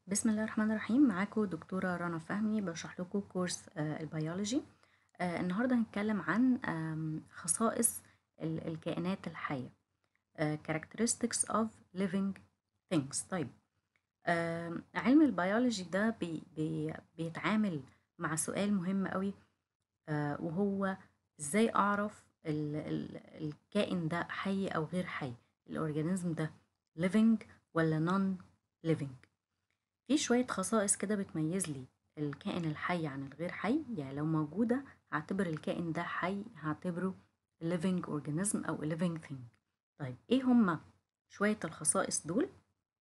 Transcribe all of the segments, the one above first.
بسم الله الرحمن الرحيم معاكم دكتورة رنا فهمي بشرح لكم كورس آه، البيولوجي آه، النهاردة هنتكلم عن آم، خصائص ال- الكائنات الحية آه، characteristics of living things طيب آم، علم البيولوجي ده بي بي بيتعامل مع سؤال مهم قوي آه، وهو ازاي اعرف ال ال الكائن ده حي او غير حي الاورجانيزم ده living ولا non living في شوية خصائص كده بتميز لي الكائن الحي عن الغير حي يعني لو موجودة هعتبر الكائن ده حي هعتبره living organism أو living thing طيب إيه هما شوية الخصائص دول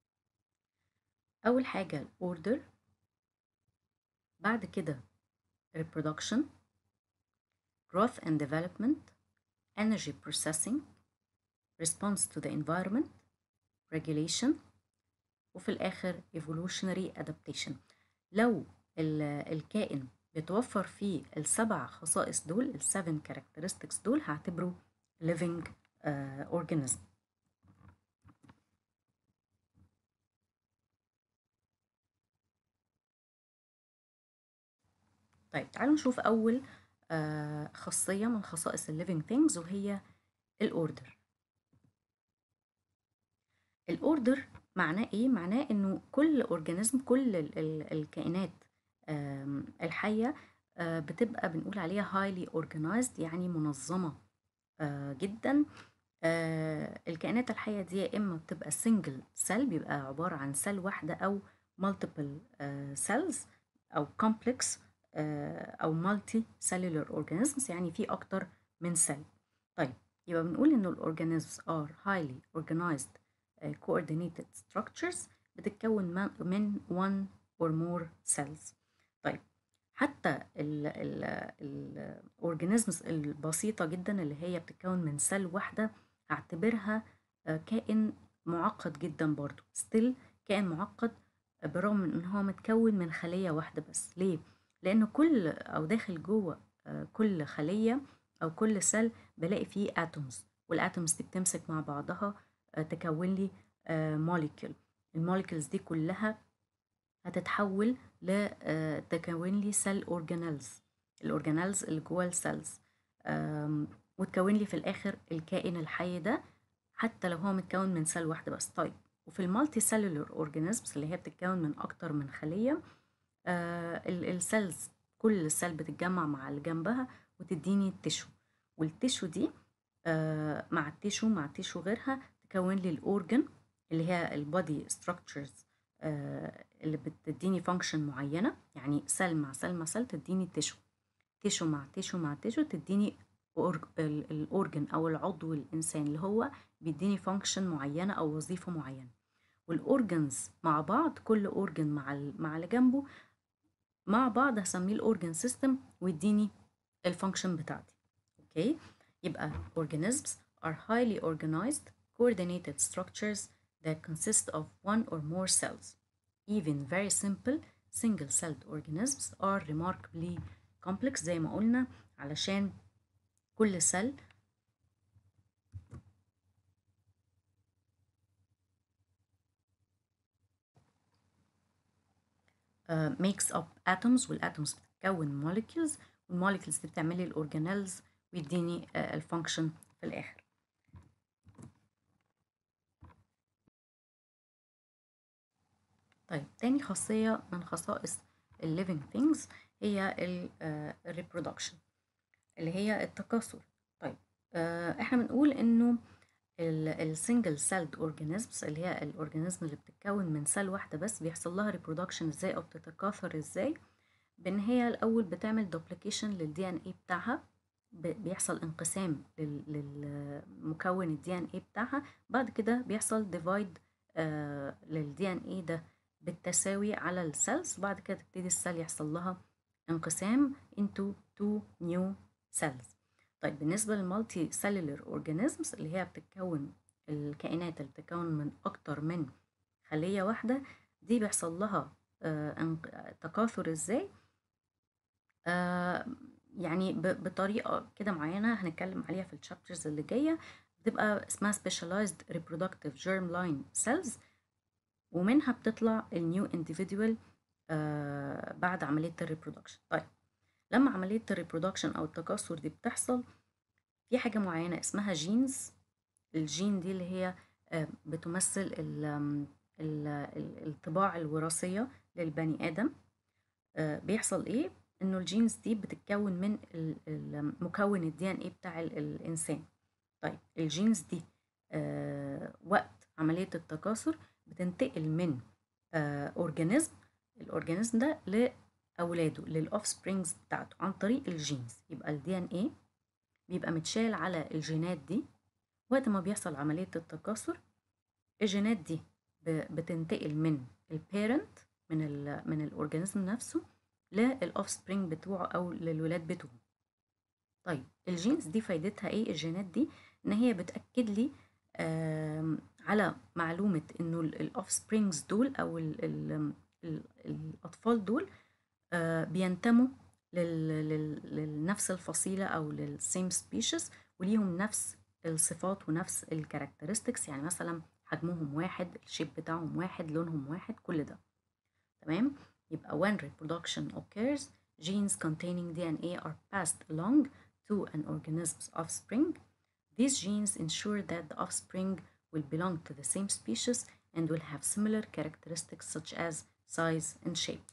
أول حاجة order بعد كده reproduction growth and development energy processing response to the environment regulation وفي الآخر evolutionary adaptation لو ال- الكائن بيتوفر فيه السبع خصائص دول السفن characteristics دول هعتبره living uh, organism طيب تعالوا نشوف أول آه، خاصية من خصائص ال living things وهي الأوردر الاوردر معناه ايه معناه انه كل اورجانيزم كل ال ال الكائنات آم، الحيه آه، بتبقى بنقول عليها highly organized يعني منظمه آه، جدا آه، الكائنات الحيه دي يا اما بتبقى single cell بيبقى عباره عن سيل واحده او multiple آه، cells او complex آه، او multi cellular organisms يعني في اكتر من سيل طيب يبقى بنقول انه الاورجانيزمز are highly organized uh, coordinated structures بتتكون من من one or more cells طيب حتى الاورجانيزمز البسيطة جدا اللي هي بتتكون من سيل واحدة هعتبرها آه، كائن معقد جدا برضو ستيل كائن معقد بالرغم من ان هو متكون من خلية واحدة بس ليه؟ لان كل او داخل جوه آه، كل خلية او كل سيل بلاقي فيه اتومز والاتومز دي بتمسك مع بعضها آه، تكون لي موليكيول الموليكيولز دي كلها هتتحول لتكون لي سيل اورجانيلز الاورجانيلز اللي جوه السيلز وتكون لي في الاخر الكائن الحي ده حتى لو هو متكون من سيل واحده بس طيب وفي المالتي سيلولر اورجانيزمز اللي هي بتتكون من اكتر من خليه السيلز كل سيل بتتجمع مع اللي جنبها وتديني التشو والتشو دي آه، مع التيشو مع التيشو غيرها تكون لي الاورجن اللي هي البودي ستراكشرز اللي بتديني فانكشن معينه يعني سيل مع سيل مع سيل تديني تيشو تيشو مع تيشو مع تيشو تديني الاورجن او العضو الانسان اللي هو بيديني فانكشن معينه او وظيفه معينه والاورجنز مع بعض كل اورجن مع ال- مع اللي جنبه مع بعض هسميه الاورجن سيستم ويديني الفانكشن بتاعتي اوكي يبقى organisms are highly organized coordinated structures that consist of one or more cells even very simple single-celled organisms are remarkably complex زي ما قلنا علشان كل سيل uh, makes up atoms والatoms بتتكون molecules والmolecules دي بتعمل لي الاورجانيلز ويديني uh, الفانكشن في الاخر طيب تاني خاصية من خصائص ال living things هي ال uh, reproduction اللي هي التكاثر طيب آه، احنا بنقول انه السنجل سيلد اورجانيزمز اللي هي الاورجانيزم اللي بتتكون من سيل واحده بس بيحصل لها ريبرودكشن ازاي او بتتكاثر ازاي بان هي الاول بتعمل دوبليكيشن للدي ان اي بتاعها ب- بيحصل انقسام لل- للمكون الدي ان اي بتاعها بعد كده بيحصل ديفايد للدي ان اي ده بالتساوي على السيلز بعد كده تبتدي السيل يحصل لها انقسام into two new cells طيب بالنسبة للمالتي سيلولر اورجانيزمز اللي هي بتتكون الكائنات اللي بتتكون من أكتر من خلية واحدة دي بيحصل لها آه، انق- تكاثر ازاي آه، يعني ب- بطريقة كده معينة هنتكلم عليها في الشابترز اللي جاية بتبقى اسمها specialized reproductive germline cells ومنها بتطلع النيو انديفيدوال بعد عملية الريبرودكشن طيب لما عملية الريبرودكشن أو التكاثر دي بتحصل في حاجة معينة اسمها جينز الجين دي اللي هي آه، بتمثل ال ال ال الطباع الوراثية للبني آدم آه، بيحصل ايه انه الجينز دي بتتكون من ال- ال- مكون الدي ان ايه بتاع ال- الانسان طيب الجينز دي آه، وقت عملية التكاثر بتنتقل من اورجانيزم الاورجانيزم ده لاولاده للاوف سبرينجز بتاعته عن طريق الجينز يبقى الدي ان ايه بيبقى متشال على الجينات دي وقت ما بيحصل عملية التكاثر الجينات دي ب- بتنتقل من البيرنت من ال من الاورجانيزم نفسه للاوف سبرينج بتوعه او للولاد بتوعه طيب الجينز دي فايدتها ايه الجينات دي ان هي بتاكد لي آم، على معلومه انه الاوف سبرينجز دول او ال ال ال الاطفال دول آه، بينتموا لل- لل- لنفس الفصيله او للسيم سبيشيز وليهم نفس الصفات ونفس الكاركترستكس يعني مثلا حجمهم واحد الشيب بتاعهم واحد لونهم واحد كل ده تمام يبقى when reproduction occurs genes containing DNA are passed along to an organism's offspring these genes ensure that the offspring will belong to the same species and will have similar characteristics such as size and shape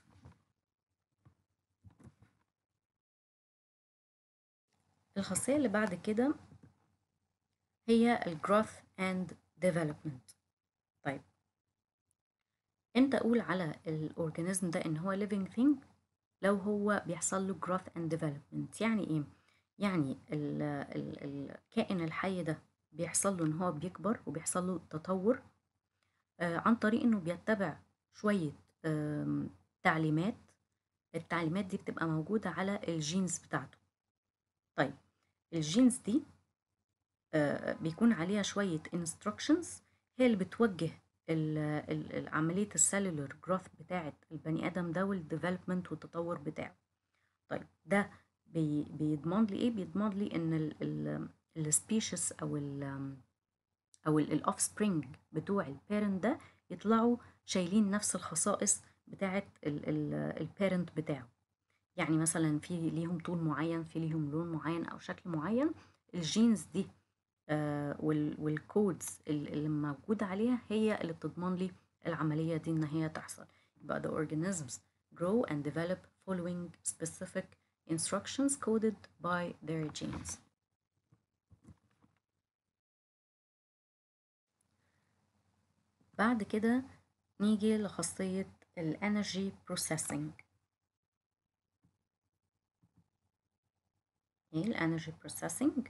الخاصية اللي بعد كده هي ال growth and development طيب امتى اقول على الاورجانيزم ده ان هو living thing لو هو بيحصل له growth and development يعني ايه يعني ال ال الكائن الحي ده بيحصل له ان هو بيكبر وبيحصل له تطور آه عن طريق انه بيتبع شوية آم، تعليمات التعليمات دي بتبقى موجودة على الجينز بتاعته طيب الجينز دي آه، بيكون عليها شوية instructions هي اللي بتوجه ال- ال- ال- عملية السيلولر جروث بتاعة البني آدم ده والديفلوبمنت والتطور بتاعه طيب ده بي بيضمن لي ايه بيضمن لي ان السبيشيز او ال او الاوف سبرينج بتوع البيرنت ده يطلعوا شايلين نفس الخصائص بتاعة البيرنت بتاعه يعني مثلا في ليهم طول معين في ليهم لون معين او شكل معين الجينز دي آه، وال- والكودز ال- اللي موجودة عليها هي اللي بتضمن لي العملية دي إن هي تحصل يبقى the organisms grow and develop following specific instructions coded by their genes بعد كده نيجي لخاصية ال energy processing ايه ال energy processing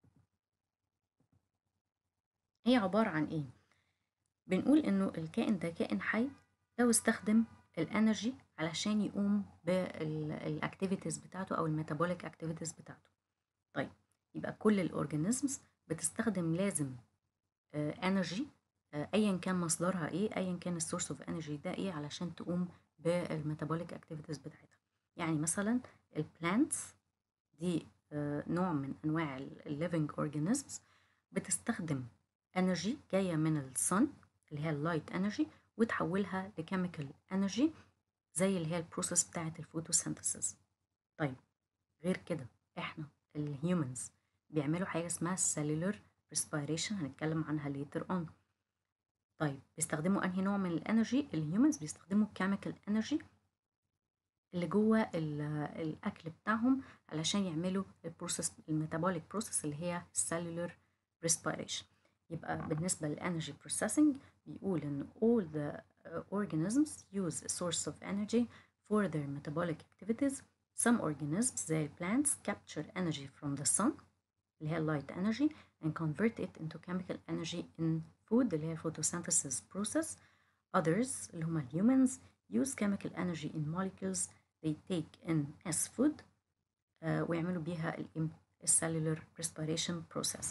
هي عبارة عن ايه بنقول انه الكائن ده كائن حي لو استخدم الانرجي علشان يقوم بالاكتيفيتيز بتاعته او الميتابوليك اكتيفيتيز بتاعته طيب يبقى كل الاورجانيزمز بتستخدم لازم انرجي ايا كان مصدرها ايه ايا كان السورس اوف انرجي ده ايه علشان تقوم بالميتابوليك اكتيفيتيز بتاعتها يعني مثلا البلانتس دي آه، نوع من انواع الليفنج اورجانيزمز بتستخدم انرجي جايه من الصن اللي هي اللايت انرجي وتحولها لكيميكال انرجي زي اللي هي البروسيس بتاعه الفوتوسينثيسيس طيب غير كده احنا الهيومنز بيعملوا حاجه اسمها cellular respiration هنتكلم عنها later on طيب بيستخدموا انهي نوع من الانرجي الهيومنز بيستخدموا كيميكال انرجي اللي جوه ال- الاكل بتاعهم علشان يعملوا البروسيس الميتابوليك بروسيس اللي هي cellular respiration يبقى بالنسبة للانرجي processing بيقول ان all the uh, organisms use a source of energy for their metabolic activities some organisms زي plants capture energy from the sun اللي هي light energy and convert it into chemical energy in food اللي هي photosynthesis process others اللي هما humans use chemical energy in molecules they take in as food آه، ويعملوا بيها ال cellular respiration process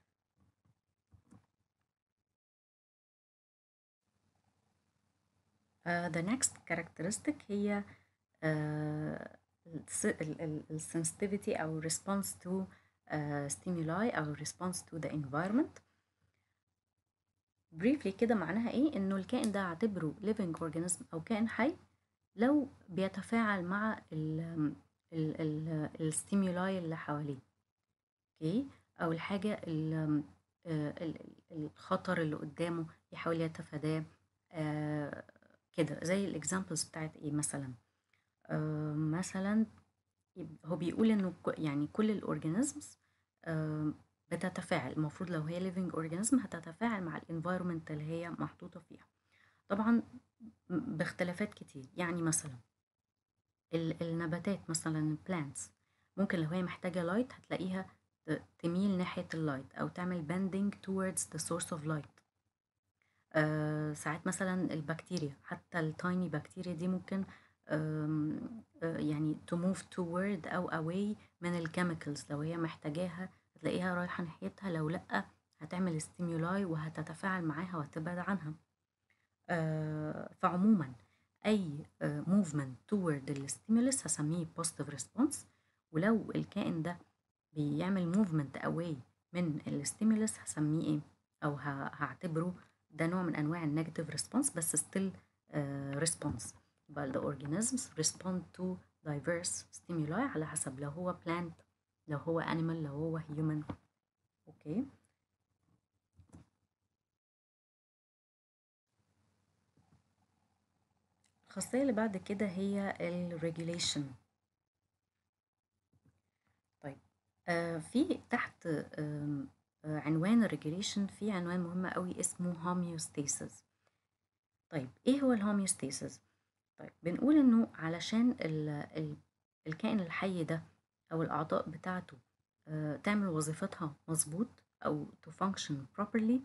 Uh, the next characteristic هي uh, الس- ال- ال- ال- sensitivity أو response to uh, stimuli أو response to the environment briefly كده معناها ايه انه الكائن ده اعتبره living organism او كائن حي لو بيتفاعل مع ال ال ال الستيمولاي اللي حواليه اوكي او الحاجة ال ال- الخطر اللي قدامه يحاول يتفاداه آه، كده زي الاكزامبلز بتاعت ايه مثلا آه، مثلا يب- هو بيقول انه ك- يعني كل الاورجانيزمز بتتفاعل المفروض لو هي living organism هتتفاعل مع الانفايرمنت اللي هي محطوطة فيها طبعا م- باختلافات كتير يعني مثلا ال- النباتات مثلا plants ممكن لو هي محتاجة لايت هتلاقيها ت- تميل ناحية اللايت أو تعمل bending towards the source of light آه ساعات مثلا البكتيريا حتى التايني بكتيريا دي ممكن آم، آه يعني to move toward أو away من الكيميكالز لو هي محتاجاها هتلاقيها رايحة ناحيتها لو لأ هتعمل ستيمولاي وهتتفاعل معاها وهتبعد عنها آه، فعموما أي آه، movement toward الستيمولس هسميه positive response ولو الكائن ده بيعمل movement away من الستيمولس هسميه ايه أو ه- هعتبره ده نوع من أنواع النيجاتيف response بس still آه، response يبقى the organisms respond to diverse stimuli على حسب لو هو plant لو هو animal لو هو human اوكي الخاصية اللي بعد كده هي ال regulation طيب آه في تحت آم، آه عنوان الريجوليشن في عنوان مهم قوي اسمه homeostasis طيب ايه هو الهوميوستاسيس طيب بنقول انه علشان ال ال الكائن الحي ده او الاعضاء بتاعته آه تعمل وظيفتها مظبوط او to function properly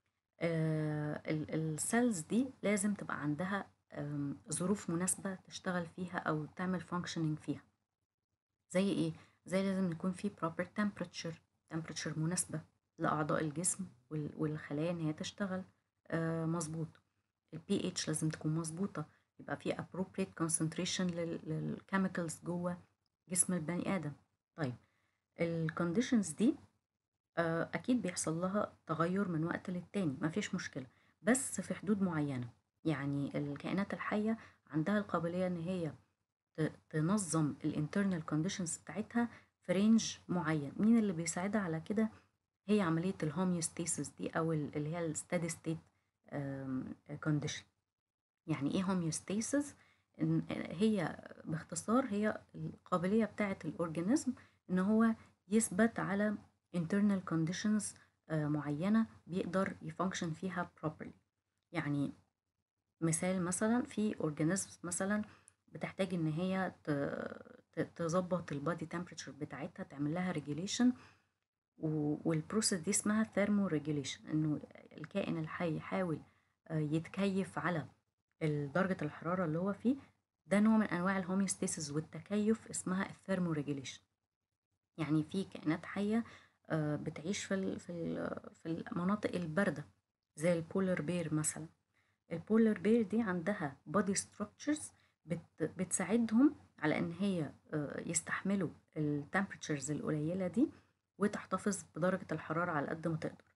السيلز دي لازم تبقى عندها آم، ظروف مناسبة تشتغل فيها أو تعمل functioning فيها زي ايه زي لازم يكون في proper temperature temperature مناسبة لأعضاء الجسم وال- والخلايا إن هي تشتغل آه مظبوط ال pH لازم تكون مظبوطة يبقى في appropriate concentration لل- للchemicals جوه جسم البني آدم طيب ال conditions دي آه، أكيد بيحصل لها تغير من وقت للتاني مفيش مشكلة بس في حدود معينة يعني الكائنات الحية عندها القابلية إن هي ت- تنظم الانترنال كونديشنز بتاعتها في رينج معين مين اللي بيساعدها على كده هي عملية الهوميوستاسيس دي أو ال- اللي هي الستادي ستيت كونديشن يعني ايه هوميوستاسيس إن هي باختصار هي القابلية بتاعة الأورجانيزم إن هو يثبت على internal conditions آه، معينة بيقدر يفانكشن فيها properly يعني مثال مثلا في organisms مثلا بتحتاج ان هي ت- ت- تظبط البادي temperature بتاعتها تعمل لها regulation و- والبروسيس دي اسمها ثيرمو ريجوليشن انه الكائن الحي يحاول آه، يتكيف على ال- درجة الحرارة اللي هو فيه ده نوع من انواع الهوميوستاسيس والتكيف اسمها الثيرمو ريجوليشن يعني في كائنات حية آه، بتعيش في ال- في ال- في المناطق الباردة زي البولر بير مثلا البولر بير دي عندها بودي ستراكشرز بتساعدهم على ان هي آه، يستحملوا التمبريتشرز القليلة دي وتحتفظ بدرجة الحرارة على قد ما تقدر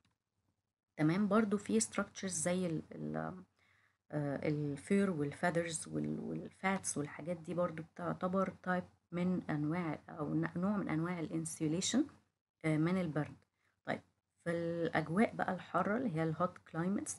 تمام برضو في structures زي ال ال الفير والفيذرز والفاتس والحاجات دي برضو بتعتبر تايب من انواع او ن- نوع من انواع الانسيوليشن من البرد طيب في الاجواء بقى الحاره اللي هي الهوت كلايمتس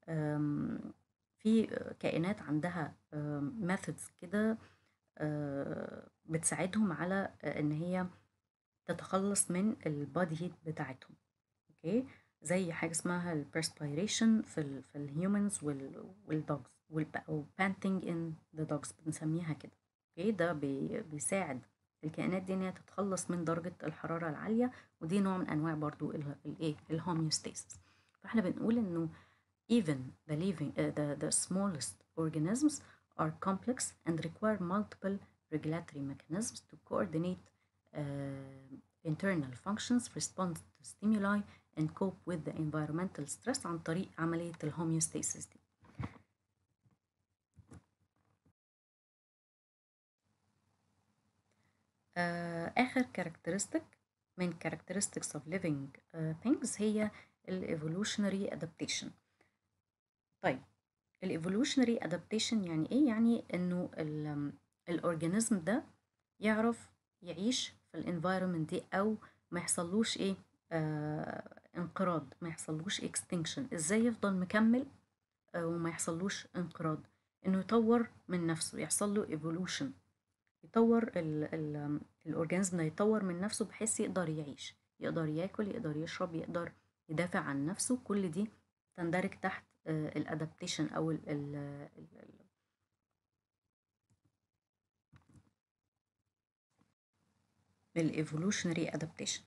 في كائنات عندها ميثودز كده آه، بتساعدهم على آه، ان هي تتخلص من البادي هيت بتاعتهم اوكي زي حاجه اسمها البرسبيريشن في ال في الهيومنز والدوجز والبانتنج ان ذا دوجز بنسميها كده اوكي ده بي بيساعد الكائنات دي ان هي تتخلص من درجه الحراره العاليه ودي نوع من انواع برضو ال- الايه الهوميوستاسيس فاحنا بنقول انه even the living uh, the, the smallest organisms are complex and require multiple regulatory mechanisms to coordinate uh, internal functions, respond to stimuli, and cope with the environmental stress عن طريق عملية الهوميوستاسيس دي. آه، آخر characteristic من characteristics of living uh, things هي ال evolutionary adaptation طيب الايفولوشنري ادابتيشن يعني ايه يعني انه الاورجانيزم ده يعرف يعيش في الانفايرمنت دي او ما يحصلوش ايه آه انقراض ما يحصلوش اكستنكشن ازاي يفضل مكمل آه وما يحصلوش انقراض انه يطور من نفسه يحصل له ايفولوشن يطور الاورجانيزم ده يطور من نفسه بحيث يقدر يعيش يقدر ياكل يقدر يشرب يقدر يدافع عن نفسه كل دي تندرج تحت الادابتيشن او ال ال ال الايفولوشنري ادابتيشن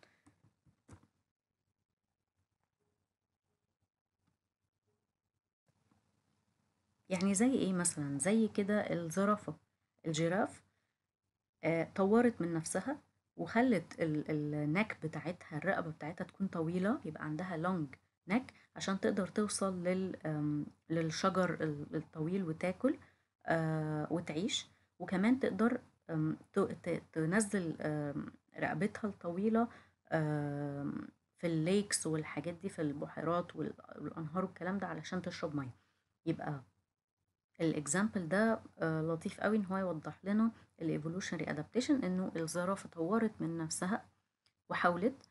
يعني زي ايه مثلا زي كده الزرافة الجيراف آه طورت من نفسها وخلت النك بتاعتها الرقبة بتاعتها تكون طويلة يبقى عندها لونج نك عشان تقدر توصل لل للشجر الطويل وتاكل آه وتعيش وكمان تقدر تنزل رقبتها الطويلة في الليكس والحاجات دي في البحيرات والأنهار والكلام ده علشان تشرب مية يبقى الاكزامبل ده لطيف قوي ان هو يوضح لنا الايفولوشنري ادابتيشن انه الزرافه طورت من نفسها وحاولت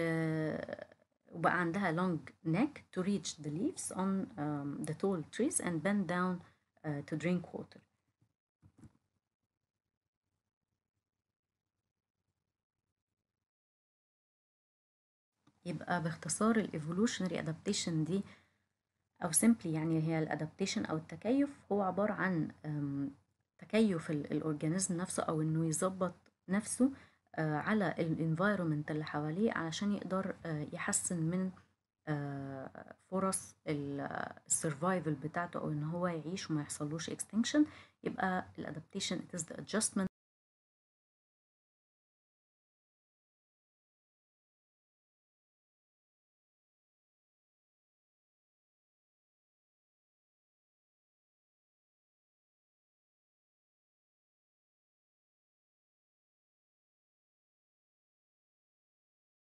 وبقى عندها long neck to reach the leaves on um, the tall trees and bend down uh, to drink water يبقى باختصار الايفولوشنري ادابتيشن دي او سيمبلي يعني هي الادابتيشن او التكيف هو عبارة عن تكيف الاورجانيزم نفسه او انه يظبط نفسه على الانفايرومنت اللي حواليه علشان يقدر يحسن من فرص السرفايفل بتاعته او ان هو يعيش وما يحصلوش extinction يبقى الادابتيشن it is the adjustment